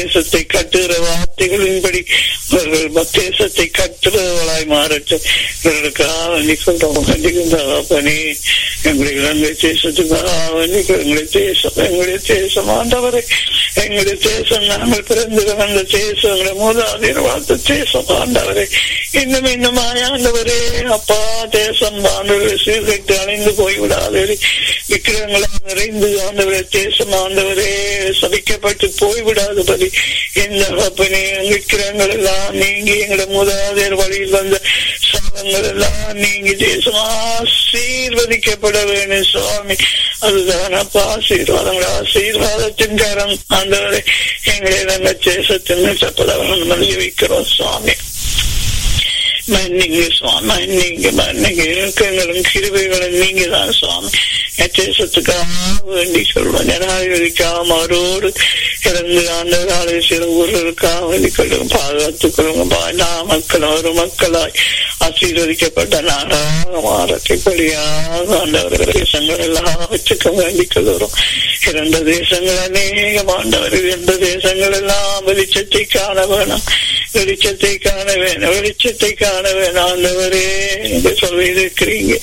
தேசத்தை கட்டுகிற வார்த்தைகளின்படி அவர்கள் தேசத்தை கட்டுறவர்களாய் மாறட்டும் இவர்களுக்காக நிற்கின்றோம் கண்டிக்கின்றனே எங்களுடைய இலங்கை தேசத்துக்காக எங்களுடைய தேசம் எங்களுடைய தேசம் ஆண்டவரை எங்களுடைய தேசம் நாங்கள் பிறந்து வந்த தேசம் எங்களுடைய மூதாதையர் வாழ்த்த தேசம் ஆண்டவரை இன்னும் இன்னும் ஆண்டவரே அப்பா தேசம் ஆண்டவரை சீர்கட்டு அணைந்து போய்விடாதே விக்கிரங்களால் நிறைந்து ஆண்டவரே தேசம் ஆண்டவரே சபிக்கப்பட்டு போய்விடாதபடி இந்த அப்பனே விக்கிரங்கள் எல்லாம் நீங்கி எங்களோட மூதாதையர் வழியில் வந்த சாதங்கள் எல்லாம் நீங்கி தேசம் ஆசீர்வதிக்கப்பட வேண்டும் சுவாமி அதுதான் அப்பா ஆசீர்வாதங்கள் ஆசீர்வாதத்தின் கரம் ஆண்டவரை எங்களை நாங்கள் தேசத்தின் சப்பதவர்கள் மதிய வைக்கிறோம் சுவாமி மன்னிங்க சுவாமி மன்னிங்க மன்னிங்க இலக்கங்களும் கிருபைகளும் நீங்க தான் சுவாமி தேசத்துக்காக வேண்டி சொல்வோம் ஜனாதிபதிக்காக அவரோடு இறந்து ஆண்டவராலே சில ஊர்களுக்காக வேண்டிக்கொள்ளும் பாதுகாத்துக்கொள்ளுங்க எல்லா மக்களும் ஒரு மக்களாய் ஆசீர்வதிக்கப்பட்ட நாடாக மாறத்தைப்படியாக ஆண்டவர் தேசங்கள் எல்லாம் வச்சுக்க வேண்டிக் கொள்கிறோம் இரண்டு தேசங்கள் அநேகம் ஆண்டவர் இரண்டு தேசங்கள் எல்லாம் வெளிச்சத்தை காண வேணும் வெளிச்சத்தை காண வேணும் வெளிச்சத்தை காண வேணும் ஆண்டவரே என்று சொல்லி இருக்கிறீங்க